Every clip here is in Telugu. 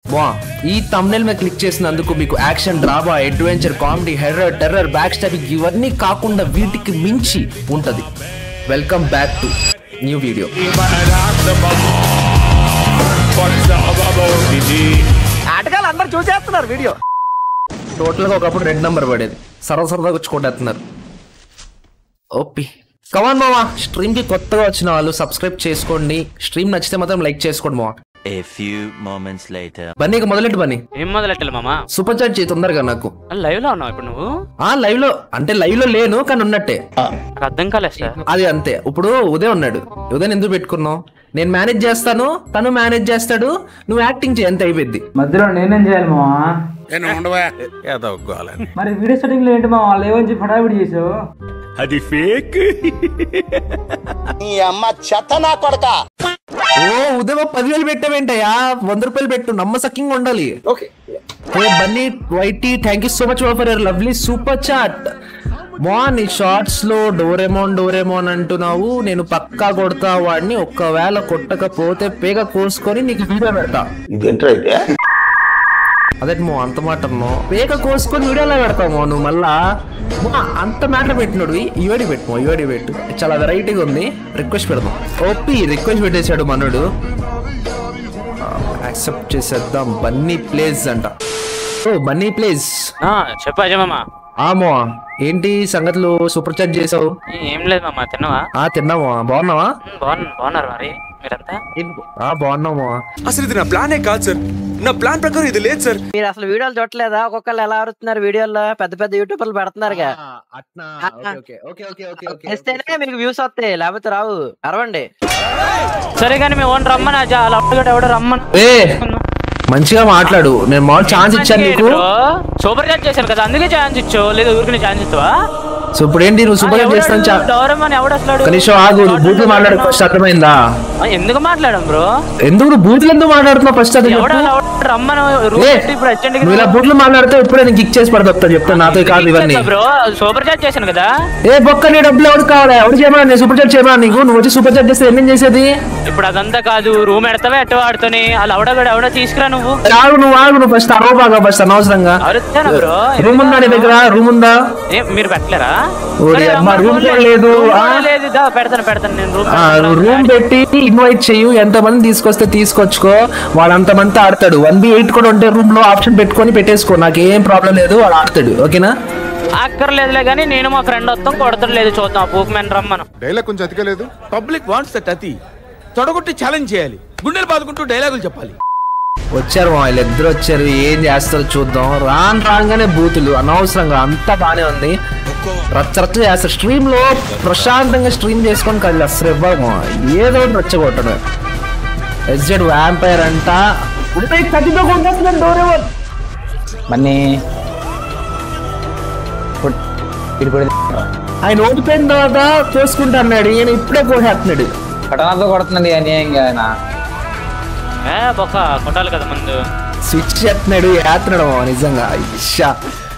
వా ఈ తమ్నెల్ మీద క్లిక్ చేసినందుకు మీకు action drama adventure comedy horror terror back stopping ఇవన్నీ కాకుండా వీటికి మించి ఉంటది welcome back to new video ఆటగాళ్ళు అందరు చూసేస్తున్నారు వీడియో టోటల్ గా ఒకప్పుడు రెడ్ నెంబర్ పడేది సరదా సరదాగా వచ్చి కొట్టేస్తున్నారు ఓపి కమాన్ మావా స్ట్రీమ్ కి కొత్తగా వచ్చిన వాళ్ళు సబ్స్క్రైబ్ చేసుకోండి స్ట్రీమ్ నచ్చితే మాత్రం లైక్ చేసుకోండి మావా A few moments later. బన్నీకి మొదలెట్టు Bunny ఏం మొదలెట్టాలి మామా సూపర్ చాట్ చేయి తొందరగా నాకు లైవ్ లో ఉన్నావు ఇప్పుడు నువ్వు ఆ లైవ్ లో అంటే లైవ్ లో లేను కానీ ఉన్నట్టే నాకు అర్థం కాలేదు సార్ అది అంతే ఇప్పుడు ఉదయం ఉన్నాడు ఉదయం ఎందుకు పెట్టుకున్నావు నేను మేనేజ్ చేస్తాను తను మేనేజ్ చేస్తాడు నువ్వు యాక్టింగ్ చేయి అంతే అయిపోద్ది మధ్యలో నేనేం చేయాలి మావా మరి వీడియో సెట్టింగ్ లో ఏంటి మా వాళ్ళు ఏమని చెప్పి హడావిడి చేసావు ఓ ఉదయం పదివేలు పెట్టావేంటయ్యా వంద రూపాయలు పెట్టు నమ్మసక్యంగా ఉండాలి ఓకే హే బన్నీ వైటీ thank you so much for your lovely super chat మా నీ షార్ట్స్ లో డోరేమోన్ డోరేమోన్ అంటున్నావు నేను పక్కా కొడతా వాడిని ఒక్కవేళ కొట్టకపోతే పేగ కోసుకొని నీకు వీడియో పెడతా అదే మో అంత మాట అన్నో పేగ కోసుకొని వీడియోలో పెడతామో నువ్వు మళ్ళా మో, అంత మ్యాటర్ పెట్టినాడు ఇవడి పెట్టు ఇవడి పెట్టు చాలా వెరైటీగా ఉంది రిక్వెస్ట్ పెడదాం ఓపి రిక్వెస్ట్ పెట్టేశాడు మనోడు యాక్సెప్ట్ చేసేద్దాం బన్నీ ప్లేస్ అంట ఓ బన్నీ ప్లేస్ ఆ, చెప్పు అజయ్ మామ ఆమో ఏంటి సంగతులు సూపర్ చాట్ చేసావు ఏం లేదు మామ తిన్నావా ఆ తిన్నామా బాగున్నావా ఉమ్, బాగున్నా బాగున్నారు మరి మీరంతా ఆ బాగున్నామా అసలు ఇది నా ప్లానే కాదు సార్ నా ప్లాన్ ప్రకారం ఇది లేదు సార్ మీరు అసలు వీడియోలు చూడలేదా ఒక్కొక్కరు ఎలా అరుతున్నారు వీడియోలో పెద్ద పెద్ద యూట్యూబర్లు పెడుతున్నారుగా అట్నా okay okay okay okay okay చేస్తేనే మీకు వ్యూస్ వస్తాయి లేకపోతే రావు అరవండి సరే కానీ మీ ఓన్ రమ్మని అజయ్ అలా అప్పటికట్టు ఎవడో రమ్మని ఏ మంచిగా మాట్లాడు నేను మామూలు ఛాన్స్ ఇచ్చాను నీకు సూపర్ చాట్ చేశాను కదా అందుకే ఛాన్స్ ఇచ్చావు లేదా ఊరికి ఛాన్స్ ఇస్తావా సో ఇప్పుడు ఏంటి నువ్వు సూపర్ చాట్ చేస్తాను చా- డౌరమని ఎవడు అసలు కనీసం ఆగు నువ్వు బూతులు మాట్లాడు ఫస్ట్ అర్థమైందా ఎందుకు మాట్లాడాం బ్రో ఎందుకు నువ్వు బూతులు ఎందుకు మాట్లాడుతున్నావు ఫస్ట్ అది ఎవడో చెప్పు. అలా ఎవడో రమ్మని రూమ్ ఏ, పెట్టి ఇప్పుడు అర్జెంట్ నువ్వు ఇలా బూతులు మాట్లాడితే ఇప్పుడే నేను కిక్ చేసి పడతా చెప్తాను నాతో కాదు ఇవన్నీ బ్రో సూపర్ చాట్ చేశాను కదా ఏ బొక్క నీ డబ్బులు ఎవరు కావాలి ఎవరు చేయమన్నా నేను సూపర్ చాట్ చేయమన్నా నీకు నువ్వు వచ్చి సూపర్ చాట్ చేస్తే ఏం చేసేది ఇప్పుడు అదంతా కాదు రూమ్ ఎడతావా ఎట్ట వాడుతోని అలా ఎవడో ఎవడో తీసుకురా నువ్వు ఆగు నువ్వు ఆగు నువ్వు ఫస్ట్ అరవ బాగా ఫస్ట్ అనవసరంగా అరుస్తాను బ్రో రూమ్ ఉందా నీ దగ్గర రూమ్ ఉందా ఏ, మీరు పెట్టలేరా ఓరి సరే, అమ్మ, రమ్మని రూమ్ రూమ్ కూడా లేదు, రూమ్ ఆ? కూడా లేదు దా, పెడతాను పెడతాను నేను రూమ్ ఆ, పెడతాను. రూమ్ పెట్టి ఇన్వైట్ చెయ్యు ఎంత మంది తీసుకొస్తే తీసుకొచ్చుకో వాడు అంత మంది ఆడతాడు వన్ బి ఎయిట్ కూడా ఉంటే రూమ్ లో ఆప్షన్ పెట్టుకొని పెట్టేసుకో నాకు ఏం ప్రాబ్లం లేదు వాడు ఆడతాడు ఓకేనా అక్కర్లేదులే కానీ నేను మా ఫ్రెండ్ వస్తాం కొడతాడు లేదు చూద్దాం పూక్ మ్యాన్ రమ్మను డైలాగ్ కొంచెం అతికలేదు పబ్లిక్ వాంట్స్ దట్ అతి తొడగొట్టి ఛాలెంజ్ చేయాలి గుండెలు బాదుకుంటూ డైలాగులు చెప్పాలి వచ్చారు మా వాళ్ళు ఇద్దరు వచ్చారు ఏం చేస్తారో చూద్దాం రాను రాగానే బూతులు అనవసరంగా అంతా బానే ఉంది రచ్చ రచ్చ చేస్తారు స్ట్రీమ్ లో ప్రశాంతంగా స్ట్రీమ్ చేసుకొని కలిసి అసలు ఇవ్వము ఏదో ఒకటి రచ్చగొట్టడం ఎస్జెడ్ వ్యాంపైర్ అంట ఉంటే కత్తితో కొట్టేస్తున్నాడు డోరేమోన్. మన్ని ఆయన ఓడిపోయిన తర్వాత చూసుకుంటా అన్నాడు ఈయన ఇప్పుడే కోసేస్తున్నాడు పట్టణాలతో కొడుతున్నది అన్యాయంగా ఆయన ఏ బొక్క కొట్టాలి కదా ముందు స్విచ్ చేస్తున్నాడు ఏస్తున్నాడు మామ నిజంగా ఇషా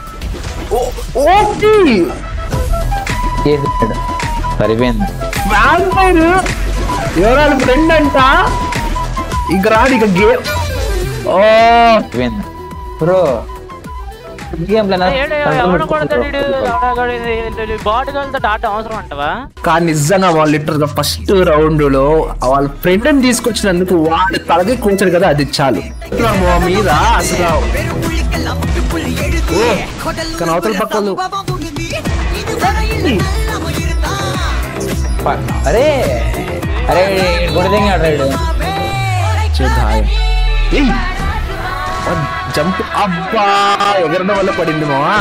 ఓపి చేసాడు సరిపోయింది వ్యాంపైర్ ఎవరాలు ఫ్రెండ్ అంట ఇక రాడు ఇక గేమ్ ఓ సరిపోయింది బ్రో గేమ్ ప్లాన్ ఏడు, ఎవడు కొడతాడు ఈడు? ఎవడో కొడి- బాట్ గర్ల్తో డాటా అవసరం అంటవా కానీ నిజంగా వాళ్ళు లిటర్ గా ఫస్ట్ రౌండ్ లో వాళ్ళ ఫ్రెండ్ ని తీసుకొచ్చినందుకు వాడు తలకి కూర్చాడు కదా అది చాలు ఇట్లా మా మీద అసలు ఓ, కానీ అవతల పక్కలు అరే అరే కొడితే రైడు జంప్ అబ్బా ఎగరడం వల్ల పడింది మావా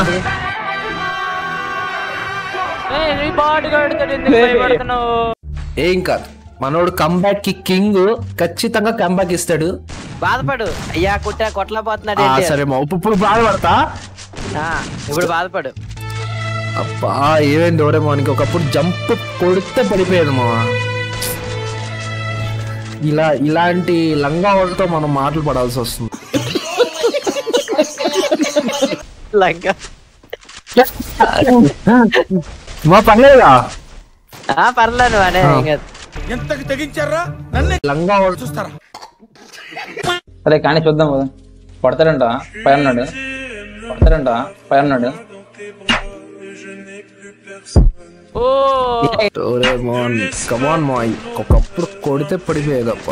బాట్ గర్ల్తో ఎందుకు భయపడుతున్నావు ఏం కాదు మనోడు కంబ్యాక్ కి కింగ్ ఖచ్చితంగా కంబ్యాక్ ఇస్తాడు బాధపడు అయ్యా కుట్టా కొట్టలేకపోతున్నాడు ఆ, ఏంటి? సరే మా ఇప్పుడు ఇప్పుడు బాధపడతా ఆ, ఇప్పుడు బాధపడు అబ్బా ఏమైంది ఎవరే మనకి ఒకప్పుడు జంప్ కొడితే పడిపోయేది మా ఇలా ఇలాంటి లంగా వాళ్ళతో మనం మాటలు పడాల్సి వస్తుంది లంగా మా పర్లేదా ఆ, పర్లేదు అనే ఏం కాదు. ఎంతకి తెగించారా నన్నే లంగా వాళ్ళు చూస్తారా సరే కానీ చూద్దాం కదా కొడతాడంట పై ఉన్నాడు కొడతాడంట పై ఉన్నాడు ఓ డోరేమోన్ కమాన్ మాయ్ ఒకప్పుడు కొడితే పడిపోయేదప్ప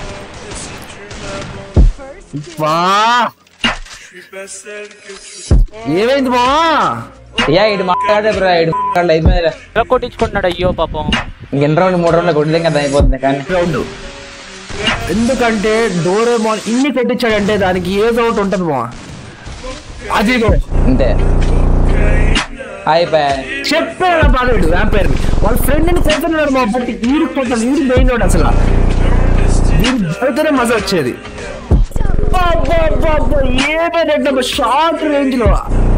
వా ఏమైంది మా అయ్యా ఇటు మాట్లాడే బ్రో ఇటు మాట్లాడలే అయిపోయింది ఇలా కొట్టించుకుంటున్నాడు అయ్యో పాపం ఇంకెన్ని రోజులు మూడు రోజులు కొట్టితే కదా అయిపోతుంది కానీ రౌండ్ ఎందుకంటే డోరేమోన్ ఇన్ని పెట్టించాడంటే దానికి ఏదో ఒకటి ఉంటుంది మా అదిగో అంతే అయిపోయా చెప్పాడు బాగాడు వ్యాంపైర్ వాళ్ళ ఫ్రెండ్ ని కొడుతున్నాడు మా బట్టి ఈడు కొట్టాలి ఈడు మెయిన్ వాడు అసలు వీడు బయటనే మజా వచ్చేది ఏమైనా షార్ట్ రేంజ్ లో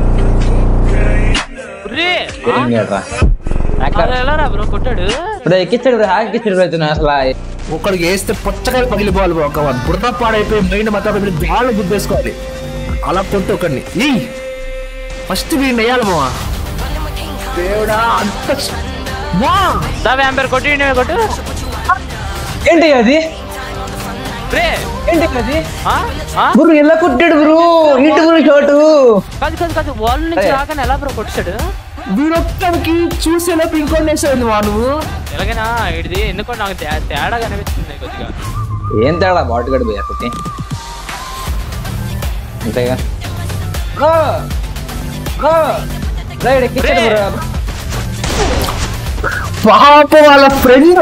రే ఏం చేయట్రా అది ఎలా రా బ్రో కొట్టాడు ఇప్పుడు ఎక్కిచ్చాడు బ్రో హ్యాక్ ఎక్కిచ్చాడు బ్రో ఇతను అసలు ఒకడికి వేస్తే పుచ్చకాయలు పగిలిపోవాలి bro. ఒక వాడు బుడత పాడైపోయి మైండ్ మొత్తం గాళ్ళు గుద్దేసుకోవాలి అలా కొట్టు ఒకడిని ఈ ఫస్ట్ వీడిని వేయాలి మావా దేవుడా అంత స్- వా! దా వ్యాంపర్ కొట్టి కొట్టు ఏంటి అది రే ఏంటి అది ఆ? ఆ? బ్రో ఎలా కొట్టాడు బ్రో ఇటు బ్రో షాటు కాదు కాదు కాదు వాళ్ళ నుంచి రాగానే ఎలా బ్రో కొట్టాడు వీడొక్కడికి చూసేలోపు ఇంకోటి వేసేది వా నువ్వు ఎలాగైనా ఇది ఎందుకో నాకు తే- తేడాగా అనిపిస్తుంది కొద్దిగా ఏం తేడా బాటు గడి పోయా కుట్టి అంతేగా బ్రో బ్రో రైడ్ ఎక్కిచ్చాడు బ్రో పాప వాళ్ళ ఫ్రెండ్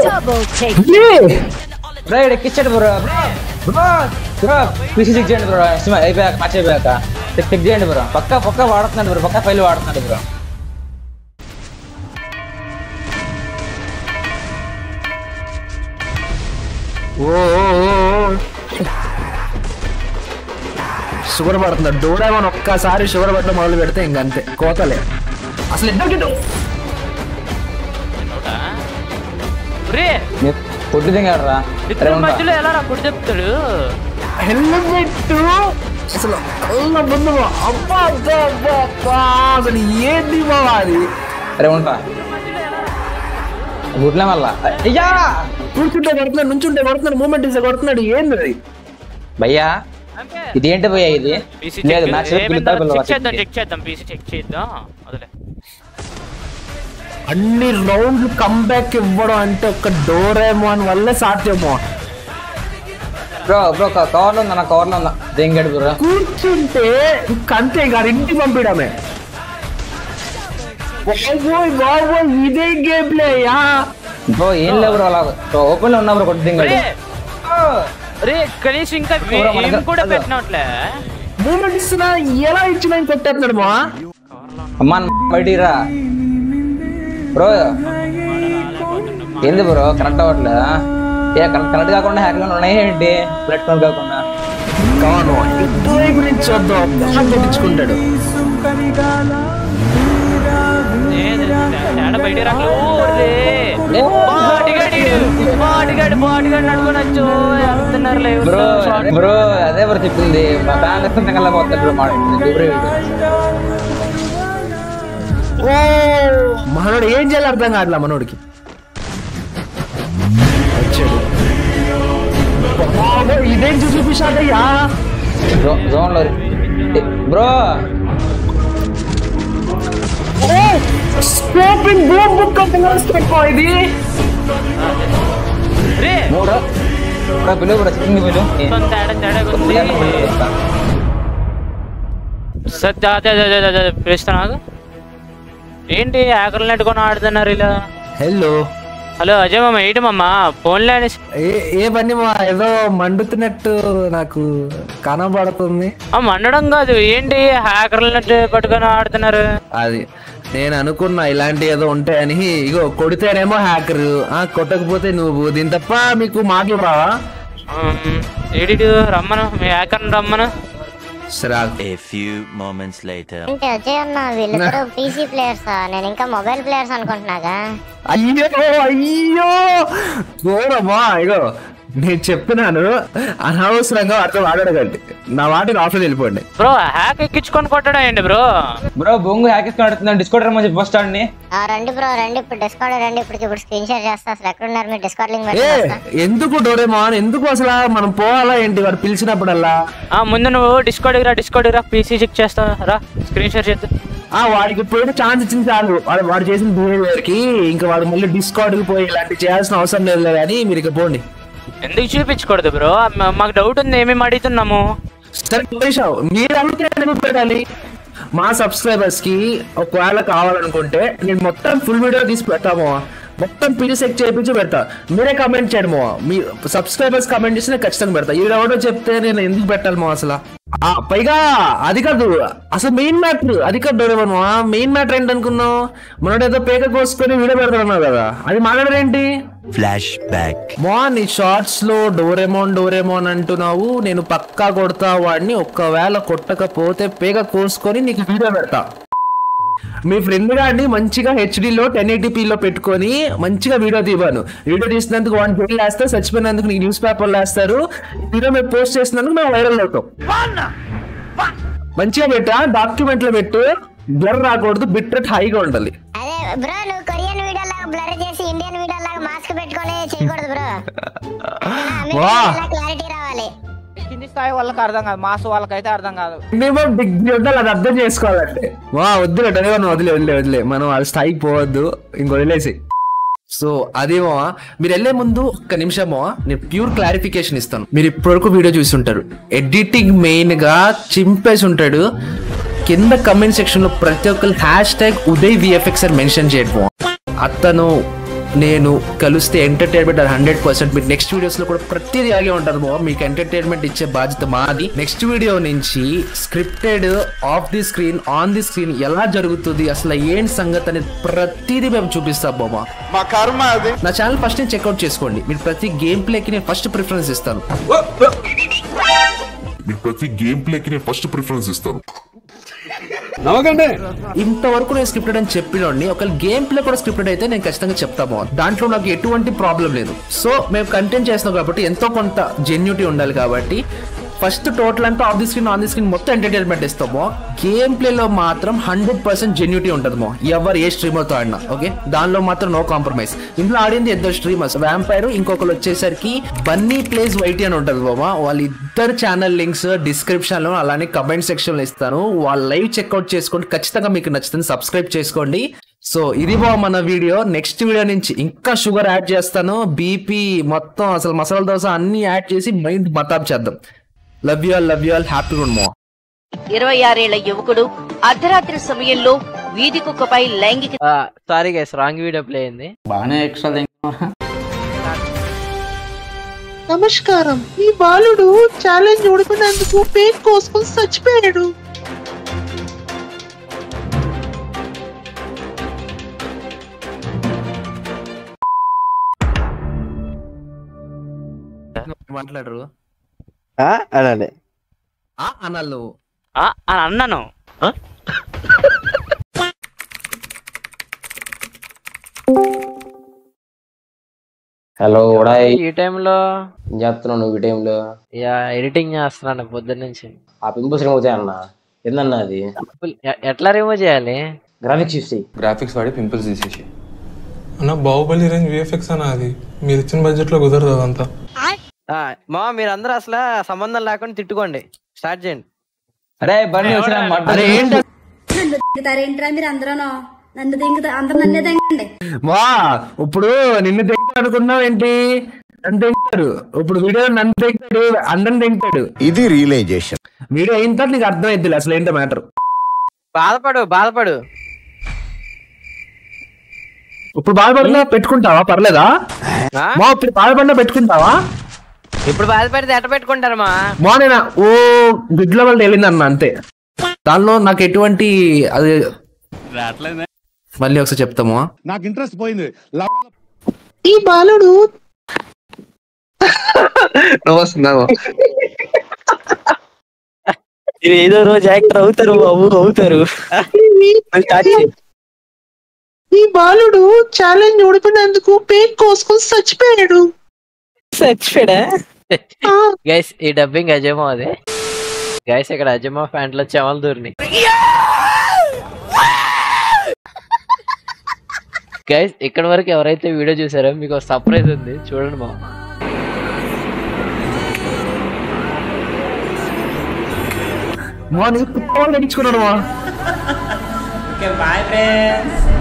రైడ్ ఎక్కిచ్చాడు bro bro bro PC check చేయండి బ్రో సినిమా అయిపోయాక మ్యాచ్ అయిపోయాక చెక్ చెక్ చేయండి బ్రో పక్క పక్క వాడుతున్నాడు బ్రో పక్క ఫైల్ వాడుతున్నాడు బ్రో ఓ ఓ, ఓ, ఓ. షుగర్ పడుతుంది డోరేమోన్ ఒక్కసారి షుగర్ పట్టడం మొదలు పెడితే ఇంకంతే కోతలే అసలు ఇద్దరికి అవునా? రే పొట్టి దిగాడరా ఇద్దరు మధ్యలో ఎలా రా కొట్టి చెప్తాడు హెల్మెట్ అసలు కళ్ళ ముందు అబ్బా అబ్బా అబ్బా అబ్బా అసలు ఏంది బావా అది అరే ఉంటా గుడ్లే మళ్ళా అయ్యా కూర్చుంటే కొడుతున్నాడు నుంచుంటే కొడుతున్నాడు మూమెంట్ ఇస్తే కొడుతున్నాడు ఏంది అది భయ్యా అంటే ఇది ఏంటి భయ్యా ఇది పీసీ లేదు చెక్ మ్యాచ్ ఏమైందో చెక్ చేద్దాం చెక్ చేద్దాం పీసీ చెక్ చేద్దాం వదిలే అన్ని రౌండ్లు కంబ్యాక్ ఇవ్వడం అంటే ఒక డోరేమోన్ వల్లే సాధ్యమో బ్రో బ్రో కవర్లో ఉందా నా కవర్లో ఉందా దింగాడు బ్రో కూర్చుంటే ఇంకంతే గారు ఇంటికి పంపించడమే బాబోయ్ బాబోయ్ ఇదే గేమ్ ప్లేయా బ్రో ఏం లేవు బ్రో అలా ఓపెన్ లో ఉన్నా బ్రో కొట్టి దింగాడు రే రే కనీసం ఇంకా ఎవరో మనకు- ఏం కూడా పెట్టినట్లే మూమెంట్ ఇస్తున్నా ఎలా ఇచ్చినా కొట్టేస్తున్నాడు మా అమ్మా బయటికి రా బ్రో ఏంది బ్రో కనెక్ట్ అవ్వట్లే ఏ కనెక్ట్ కనెక్ట్ కాకుండా హ్యాక్లు ఉన్నాయి ఏంటి ప్లాట్ఫామ్ కాకుండా కాను ఇటువైపు నుంచి చూద్దాం బాగా కొట్టించుకుంటాడు తేడా బయట రాకలు రే బాటిగాడి బాటిగాడి బాటిగాడి నడుకోనొచ్చు వెళ్తున్నారు బ్రో బ్రో అదే బ్రో చెప్పింది మా ఫ్యాన్ ఇస్తే కల్లా పోతాడు బ్రో మాట బ్రో ఓ మనోడు ఏం చేయాలి అర్థం కావట్లా మనోడికి వచ్చాడు బాబోయ్, ఇదేం చూసి చూపించాడయ్యా జోన్ లో bro scoping boom book step ఇది రే మూడు బ్రో పిలువు బ్రో చికెన్ పిలువు మొత్తం తేడా తేడా ఉంది సత్య అదే అదే అదే అదే పిలుస్తాను ఏంటి ఆకలి నెట్టుకొని ఆడుతున్నారు ఇలా హలో హలో అజయ్ మామ ఏంటి మామ ఫోన్లే అనేసి ఏ ఏ పని మా ఏదో మండుతున్నట్టు నాకు కనబడుతుంది ఆ, మండడం కాదు ఏంటి హ్యాకర్ల నెట్ పట్టుకొని ఆడుతున్నారు అది నేను అనుకున్నా ఇలాంటి ఏదో ఉంటాయని ఇగో కొడితేనేమో హ్యాకర్ ఆ కొట్టకపోతే నువ్వు దీని తప్ప మీకు మాటలు రావా ఉమ్, ఏడిడు రమ్మను మీ హ్యాకర్ని రమ్మను సరే ఆగు. A few moments later. అంటే అజయ్ అన్న వీళ్ళిద్దరు పీసీ ప్లేయర్స్ నేను ఇంకా మొబైల్ ప్లేయర్స్ అనుకుంటున్నాగా అయ్యో అయ్యో ఘోరమా ఇగో నేను చెప్తున్నాను అనవసరంగా వాటితో వాడకండి నా వాటిని ఆఫ్లో వెళ్ళిపోండి బ్రో హ్యాక్ ఎక్కించుకొని కొట్టడం ఏంటి బ్రో బ్రో బొంగు హ్యాకేసుకొని ఆడుతున్నాను డిస్కౌంట్ రమ్మని చెప్పి ఫస్ట్ ఆడిని ఆ, రండి బ్రో రండి ఇప్పుడు డిస్కౌంట్ రండి ఇప్పుడు ఇప్పుడు స్క్రీన్ షేర్ చేస్తా అసలు ఎక్కడ ఉన్నారు మీరు డిస్కౌంట్ లింక్ ఏ పెట్టుకుంటా ఎందుకు డోరేమాన్ ఎందుకు అసలు మనం పోవాలా ఏంటి వాడు పిలిచినప్పుడల్లా ఆ ముందు నువ్వు డిస్కౌంట్ రా డిస్కౌంట్ రా పీసీ చెక్ చేస్తా రా స్క్రీన్ షేర్ చేద్దాం ఆ వాడికి ఇప్పుడు ఛాన్స్ ఇచ్చింది చాలు వాడు వాడు చేసిన బిహేవియర్ కి ఇంకా వాడు మళ్ళీ డిస్కౌంట్ కి పోయి ఇలాంటి చేయాల్సిన అవసరం లేదు కానీ మీరు ఇక పోండి ఎందుకు చూపించకూడదు బ్రో మాకు డౌట్ ఉంది ఏమేమి అడుగుతున్నాము సరే నిమిషం మీరు అడిగితే ఎందుకు పెట్టాలి మా సబ్స్క్రైబర్స్ కి ఒకవేళ కావాలనుకుంటే నేను మొత్తం ఫుల్ వీడియో తీసి పెడతాము మొత్తం పీడి సెక్ చేయించి పెడతా మీరే కమెంట్ చేయడము మీ సబ్స్క్రైబర్స్ కమెంట్ చేసి నేను ఖచ్చితంగా పెడతా ఈ ఎవడో చెప్తే నేను ఎందుకు పెట్టాలి అసలు ఆ, పైగా అది కాదు అసలు మెయిన్ మ్యాటర్ అది కాదు డోరేమో మెయిన్ మ్యాటర్ ఏంటనుకున్నావు మనోడేదో పేక కోసుకొని వీడియో పెడతాడు కదా అది మాట్లాడరేంటి Flashback. మా నీ షార్ట్స్ లో డోరేమోన్ డోరేమోన్ అంటున్నావు నేను పక్కా కొడతా వాడిని ఒక్కవేళ కొట్టకపోతే పేగ కోసుకొని నీకు వీడియో పెడతా మీ ఫ్రెండ్ గారిని మంచిగా హెచ్డిలో టెన్ లో పెట్టుకొని మంచిగా వీడియో తీవాను వీడియో తీసినందుకు వన్ పేరు వేస్తే చచ్చిపోయినందుకు నీకు న్యూస్ పేపర్లు వేస్తారు వీడియో మేము పోస్ట్ చేసినందుకు మేము వైరల్ అవుతాం మంచిగా పెట్టా డాక్యుమెంట్ లో పెట్టు బ్లర్ రాకూడదు బిట్రెట్ హైగా ఉండాలి అదే బ్రో నువ్వు కొరియన్ వీడియో లాగా బ్లర్ చేసి ఇండియన్ వీడియో లాగా మాస్క్ పెట్టుకొని చేయకూడదు బ్రో వా. క్లారిటీ రావాలి కింది స్థాయి వాళ్ళకి అర్థం కాదు మాస్ వాళ్ళకైతే అర్థం కాదు మినిమం డిగ్రీ ఉండాలి అది అర్థం చేసుకోవాలంటే వా వద్దులే డైవర్ వదిలే వదిలే వదిలే మనం అది స్థాయికి పోవద్దు ఇంక వదిలేసి సో అదేమో మీరు వెళ్ళే ముందు ఒక్క నిమిషమో నేను ప్యూర్ క్లారిఫికేషన్ ఇస్తాను మీరు ఇప్పటివరకు వీడియో చూసి ఉంటారు ఎడిటింగ్ మెయిన్ గా చింపేసి ఉంటాడు కింద కమెంట్ సెక్షన్ లో ప్రతి ఒక్కరు హ్యాష్ ట్యాగ్ ఉదయ్ విఎఫ్ఎక్స్ అని మెన్షన్ చేయడం అతను నేను కలిస్తే ఎంటర్టైన్మెంట్ హండ్రెడ్ పర్సెంట్ మీరు నెక్స్ట్ వీడియోస్ లో కూడా ప్రతిదీ అలాగే ఉంటుంది బాబు మీకు ఎంటర్టైన్మెంట్ ఇచ్చే బాధ్యత మాది నెక్స్ట్ వీడియో నుంచి scripted off the screen on the screen ఎలా జరుగుతుంది అసలు ఏంటి సంగతి అనేది ప్రతిదీ మేము చూపిస్తాం బాబా మా కర్మ అది నా ఛానల్ ఫస్ట్ నేను చెక్అవుట్ చేసుకోండి మీరు ప్రతి గేమ్ ప్లేకి నేను ఫస్ట్ ప్రిఫరెన్స్ ఇస్తాను మీకు ప్రతి గేమ్ ప్లేకి నేను ఫస్ట్ ప్రిఫరెన్స్ ఇస్తాను నవ్వకండి ఇంతవరకు నేను స్క్రిప్టెడ్ అని చెప్పినోడిని ఒక గేమ్ ప్లే కూడా స్క్రిప్టెడ్ అయితే నేను ఖచ్చితంగా చెప్తాము దాంట్లో నాకు ఎటువంటి ప్రాబ్లం లేదు సో మేము కంటెంట్ చేస్తున్నాం కాబట్టి ఎంతో కొంత జెన్యూటీ ఉండాలి కాబట్టి ఫస్ట్ టోటల్ అంతా off the screen on the screen మొత్తం ఎంటర్టైన్మెంట్ ఇస్తామో గేమ్ ప్లేలో మాత్రం హండ్రెడ్ పర్సెంట్ జెన్యూటీ ఉంటుందమో ఎవరు ఏ స్ట్రీమర్తో ఆడినా ఓకే దానిలో మాత్రం నో కాంప్రమైజ్ ఇందులో ఆడింది ఇద్దరు స్ట్రీమర్స్ వ్యాంపైర్ ఇంకొకరు వచ్చేసరికి బన్నీ ప్లేస్ వైటీ అని ఉంటుంది బాబా వాళ్ళ ఇద్దరు ఛానల్ లింక్స్ డిస్క్రిప్షన్ లో అలానే కమెంట్ సెక్షన్ లో ఇస్తాను వాళ్ళ లైవ్ చెక్అవుట్ చేసుకోండి ఖచ్చితంగా మీకు నచ్చుతుంది సబ్స్క్రైబ్ చేసుకోండి సో ఇది బా మన వీడియో నెక్స్ట్ వీడియో నుంచి ఇంకా షుగర్ యాడ్ చేస్తాను బీపీ మొత్తం అసలు మసాలా దోశ అన్ని యాడ్ చేసి మైండ్ మతాబ్ చేద్దాం love you all love you all happy మో ఇరవై ఆరేళ్ల యువకుడు అర్ధరాత్రి సమయంలో వీధి కుక్కపై లైంగిక sorry guys wrong video play అయింది బాగానే ఎక్స్ట్రా నమస్కారం ఈ బాలుడు ఛాలెంజ్ ఓడిపోయినందుకు పేక్ కోసుకొని చచ్చిపోయాడు మాట్లాడరు అనండి ఆ అనాలి నువ్వు ఆ, అని అన్నాను హలో ఉడాయ్ ఈ టైంలో ఏం చేస్తున్నావు నువ్వు ఈ టైంలో యా ఎడిటింగ్ చేస్తున్నాను పొద్దున్న నుంచి ఆ పింపుల్స్ రిమూవ్ చేయన్న ఏందన్నా అది ఎ- ఎట్లా రిమూవ్ చేయాలి గ్రాఫిక్స్ చూసి గ్రాఫిక్స్ వాడి పింపుల్స్ తీసేసి అన్న బాహుబలి రేంజ్ విఎఫ్ఎక్స్ అన్న అది మీరు ఇచ్చిన బడ్జెట్ లో కుదరదు అదంతా ఆ, మా మీరందరూ అసలు సంబంధం లేకుండా తిట్టుకోండి స్టార్ట్ చేయండి అరే బండి వచ్చిన అరే ఏంటి దిగుతారేంట్రా మీరు అందరూ నన్ను దింగుతా అందరు నన్నే దింగండి వా ఇప్పుడు నిన్ను తెంగుతాడు అనుకున్నావు ఏంటి నన్ను తెంగుతాడు ఇప్పుడు వీడియో నన్ను తెంగుతాడు అందరిని తెంగుతాడు ఇది రియలైజేషన్ వీడియో అయిన తర్వాత నీకు అర్థమైద్ది అసలు ఏంటో మ్యాటర్ బాధపడు బాధపడు ఇప్పుడు బాధపడినా పెట్టుకుంటావా పర్లేదా ఆ? మా ఇప్పుడు బాధపడినా పెట్టుకుంటావా ఇప్పుడు బాధపడితే ఎట్ట పెట్టుకుంటారు మా మా నేను ఓ గుడ్ల వల్ల వెళ్ళిందన్న అంతే దానిలో నాకు ఎటువంటి అది మళ్ళీ ఒకసారి చెప్తాము నాకు ఇంట్రెస్ట్ పోయింది ఈ బాలుడు వస్తున్నావు ఏదో రోజు యాక్టర్ అవుతారు బాబు అవుతారు ఈ బాలుడు ఛాలెంజ్ ఓడిపోయినందుకు పేక్ కోసుకొని చచ్చిపోయాడు చచ్చిపోయాడా గైస్ ఈ డబ్బింగ్ అజమో అది గైస్ ఇక్కడ అజమో ప్యాంట్ లో చెమలు దూరిని గైస్ ఇక్కడ వరకు ఎవరైతే వీడియో చూసారో మీకు సర్ప్రైజ్ ఉంది చూడండి మా మా నీకు కుక్కవాళ్ళు నడుచుకున్నాడు మా ఓకే బాయ్ ఫ్రెండ్స్